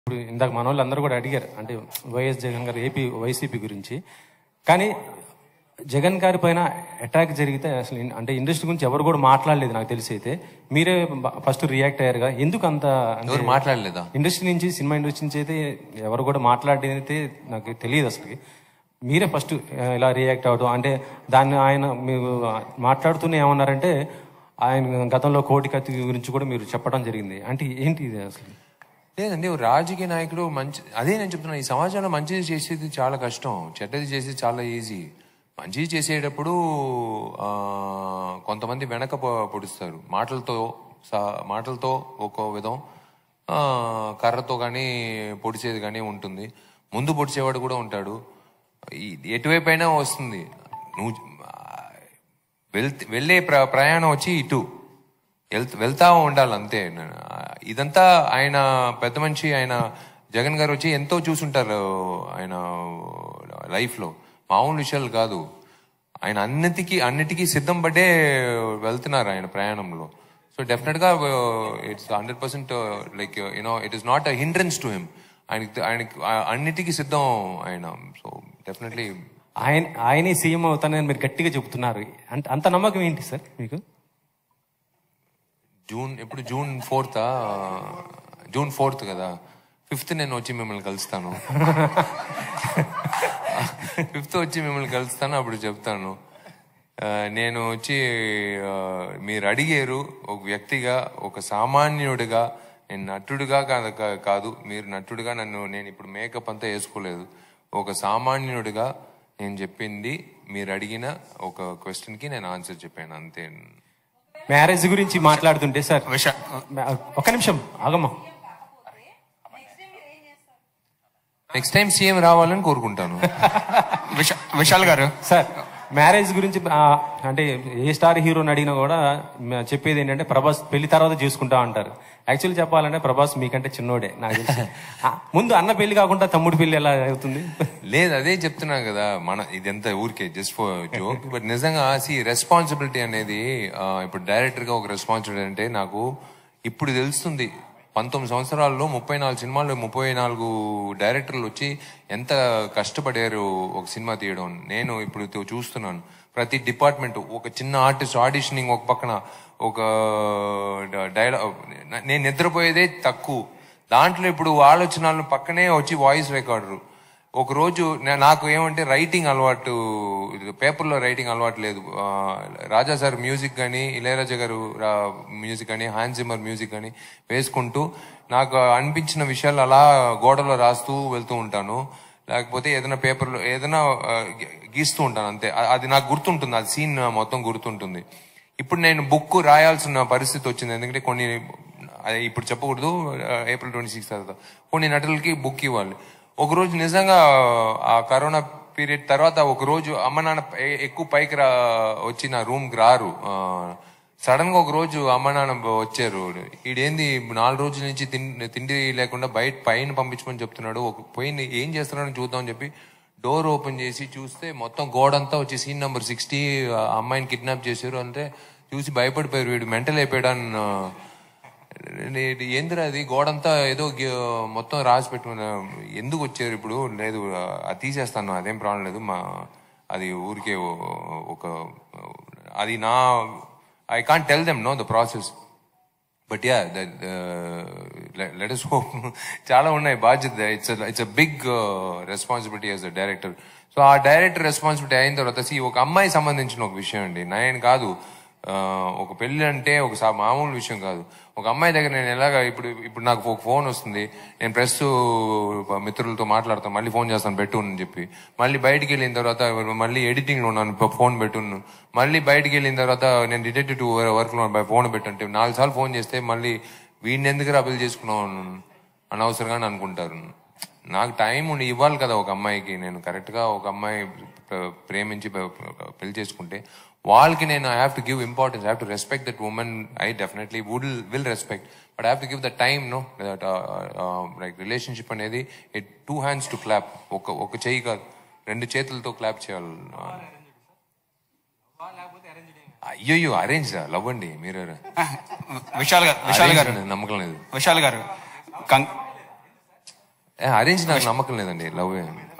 ఇప్పుడు ఇందాక మన వాళ్ళు అందరూ కూడా అడిగారు అంటే వైఎస్ జగన్ గారు ఏపీ వైసీపీ గురించి కానీ జగన్ గారి పైన అటాక్ జరిగితే అసలు ఇన్- అంటే ఇండస్ట్రీ గురించి ఎవరు కూడా మాట్లాడలేదు నాకు తెలిసి అయితే మీరే ఫస్ట్ రియాక్ట్ అయ్యారుగా ఎందుకు అంత అంటే ఎవరు మాట్లాడలేదా ఇండస్ట్రీ నుంచి సినిమా ఇండస్ట్రీ నుంచి అయితే ఎవరు కూడా మాట్లాడేది అయితే నాకు తెలియదు అసలు మీరే ఫస్ట్ ఇలా రియాక్ట్ అవ్వడం అంటే దాన్ని ఆయన మీరు మాట్లాడుతూనే ఏమన్నారంటే ఆయన గతంలో కోటి కత్తి గురించి కూడా మీరు చెప్పడం జరిగింది అంటే ఏంటి ఇది అసలు లేదండి ఓ రాజకీయ నాయకుడు మంచి అదే నేను చెప్తున్నా ఈ సమాజంలో మంచిది చేసేది చాలా కష్టం చెడ్డది చేసేది చాలా ఈజీ మంచిది చేసేటప్పుడు ఆ, కొంతమంది వెనక పొ- పొడుస్తారు మాటలతో సా- మాటలతో ఒక విధం ఆ, కర్రతో కానీ పొడిచేది కానీ ఉంటుంది ముందు పొడిచేవాడు కూడా ఉంటాడు ఈ- ఎటువైపు అయినా వస్తుంది నువ్వు వెళ్తే వెళ్ళే ప్ర ప్రయాణం వచ్చి ఇటు వెళ్త వెళ్తా ఉండాలి అంతే ఇదంతా ఆయన పెద్ద మనిషి ఆయన జగన్ గారు వచ్చి ఎంతో చూసుంటారు ఆయన లైఫ్ లో మామూలు విషయాలు కాదు ఆయన అన్నిటికీ అన్నిటికీ సిద్ధం పడ్డే వెళ్తున్నారు ఆయన ప్రయాణంలో సో డెఫినెట్ గా it's hundred percent like you know it is not a hindrance to him ఆయనకి ఆయనకి అన్నిటికీ సిద్ధం ఆయన సో డెఫినెట్లీ ఆయన ఆయనే సీఎం అవుతానని మీరు గట్టిగా చెబుతున్నారు అంటే అంత నమ్మకం ఏంటి సార్ మీకు జూన్ ఎప్పుడు జూన్ ఫోర్త్ జూన్ ఫోర్త్ కదా ఫిఫ్త్ నేను వచ్చి మిమ్మల్ని కలుస్తాను ఫిఫ్త్ వచ్చి మిమ్మల్ని కలుస్తాను అప్పుడు చెప్తాను ఆ, నేను వచ్చి ఆ, మీరు అడిగారు ఒక వ్యక్తిగా ఒక సామాన్యుడిగా నేను నటుడిగా కాదు కా- కాదు మీరు నటుడిగా నన్ను నేను ఇప్పుడు మేకప్ అంతా వేసుకోలేదు ఒక సామాన్యుడిగా నేను చెప్పింది మీరు అడిగిన ఒక క్వశ్చన్ కి నేను ఆన్సర్ చెప్పాను అంతే మ్యారేజ్ గురించి మాట్లాడుతుంటే సార్ ఒక నిమిషం ఆగమ్మా నెక్స్ట్ టైం సీఎం రావాలని కోరుకుంటాను విశా- విశాల్ గారు సార్ మ్యారేజ్ గురించి ఆ, అంటే ఏ స్టార్ హీరోని అడిగినా కూడా మ- చెప్పేది ఏంటంటే ప్రభాస్ పెళ్లి తర్వాత చేసుకుంటా అంటారు యాక్చువల్లీ చెప్పాలంటే ప్రభాస్ మీకంటే చిన్నోడే నాకు తెలిసి ఆ, ముందు అన్న పెళ్లి కాకుండా తమ్ముడు పెళ్లి ఎలా అవుతుంది లేదు అదే చెప్తున్నా కదా మన ఇదంతా ఊరికే జస్ట్ ఫర్ జోక్ బట్ నిజంగా సి రెస్పాన్సిబిలిటీ అనేది ఆ, ఇప్పుడు డైరెక్టర్ గా ఒక రెస్పాన్సిబిలిటీ అంటే నాకు ఇప్పుడు తెలుస్తుంది పంతొమ్మిది సంవత్సరాల్లో ముప్పై నాలుగు సినిమాలు ముప్పై నాలుగు డైరెక్టర్లు వచ్చి ఎంత కష్టపడారు ఒక సినిమా తీయడం నేను ఇప్పుడు తో- చూస్తున్నాను ప్రతి డిపార్ట్మెంట్ ఒక చిన్న ఆర్టిస్ట్ ఆడిషనింగ్ ఒక పక్కన ఒక డైలాగ్ నేను నిద్రపోయేదే తక్కువ దాంట్లో ఇప్పుడు ఆలోచనలు పక్కనే వచ్చి వాయిస్ రికార్డర్ ఒక రోజు నే- నాకు ఏమంటే రైటింగ్ అలవాటు పేపర్లో రైటింగ్ అలవాటు లేదు ఆ, రాజా సార్ మ్యూజిక్ కానీ ఇళయరాజా గారు రా- మ్యూజిక్ కానీ హ్యాన్ జిమ్మర్ మ్యూజిక్ కానీ వేసుకుంటూ నాకు అనిపించిన విషయాలు అలా గోడలో రాస్తూ వెళ్తూ ఉంటాను లేకపోతే ఏదైనా పేపర్లో ఏదైనా ఆ, గీ- గీస్తూ ఉంటాను అంతే అ- అది నాకు గుర్తుంటుంది అది సీన్ మొత్తం గుర్తుంటుంది ఇప్పుడు నేను బుక్ రాయాల్సిన పరిస్థితి వచ్చింది ఎందుకంటే కొన్ని అది ఇప్పుడు చెప్పకూడదు ఆ, ఏప్రిల్ ట్వంటీ సిక్స్ తర్వాత కొన్ని నటులకి బుక్ ఇవ్వాలి ఒక రోజు నిజంగా ఆ కరోనా పీరియడ్ తర్వాత ఒక రోజు అమ్మ నాన్న ఎ- ఎక్కువ పైకి రా వచ్చి నా రూమ్ కి రారు సడన్ గా ఒక రోజు అమ్మ నాన్న బ- వచ్చారు ఈడేంది నాలుగు రోజుల నుంచి తిండి తిండి లేకుండా బయట పైన పంపించమని చెప్తున్నాడు ఒక పోయి ఏం చేస్తున్నాడని చూద్దాం అని చెప్పి డోర్ ఓపెన్ చేసి చూస్తే మొత్తం గోడంతా వచ్చి సీన్ నెంబర్ సిక్స్టీ అమ్మాయిని కిడ్నాప్ చేశారు అంటే చూసి భయపడిపోయారు వీడు మెంటల్ అయిపోయాడని ఏందిరా అది గోడంతా ఏదో గి- మొత్తం రాసి పెట్టుకున్న ఎందుకు వచ్చారు ఇప్పుడు లేదు అది తీసేస్తాను అదేం ప్రాబ్లం లేదు మా అది ఊరికే ఓ- ఒక అది నా I can't tell them no the process but yeah let us hope చాలా ఉన్నాయి బాధ్యత it's it's a big responsibility as a director so ఆ డైరెక్టర్ రెస్పాన్సిబిలిటీ అయిన తర్వాత see, ఒక అమ్మాయి సంబంధించిన ఒక విషయం అండి నేను కాదు ఆ, ఒక పెళ్లి అంటే ఒక సా- మామూలు విషయం కాదు ఒక అమ్మాయి దగ్గర నేను ఎలాగా ఇప్పుడు ఇప్పుడు నాకు ఒక ఫోన్ వస్తుంది నేను ప్రెస్ మిత్రులతో మాట్లాడతాను మళ్ళీ ఫోన్ చేస్తాను పెట్టు అని చెప్పి మళ్ళీ బయటికి వెళ్ళిన తర్వాత మళ్ళీ ఎడిటింగ్ లో ఉన్నాను ఇప్పుడు ఫోన్ పెట్టును మళ్ళీ బయటికి వెళ్ళిన తర్వాత నేను డిటెక్టివ్ వర్క్ లో ఫోన్ పెట్టంటే నాలుగు సార్లు ఫోన్ చేస్తే మళ్ళీ వీడిని ఎందుకు అభిల్ చేసుకున్నావు అనవసరంగా అనుకుంటారు నాకు టైం ఉండి ఇవ్వాలి కదా ఒక అమ్మాయికి నేను కరెక్ట్ గా ఒక అమ్మాయి ప్ర- ప్రేమించి పె- పెళ్లి చేసుకుంటే వాళ్ళకి నేను I have to give importance I have to respect that women I definitely would will respect but I have to give the time know that like relationship అనేది it two hands to clap ఒక ఒక చెయ్యి కాదు రెండు చేతులతో clap చేయాలి అయ్యో arrange love అండి మీరు విశాల్ గారు విశాల్ గారు Arrange నమ్మకం లేదు విశాల్ గారు కం- అరేంజ్ నాకు నమ్మకం లేదండి లవ్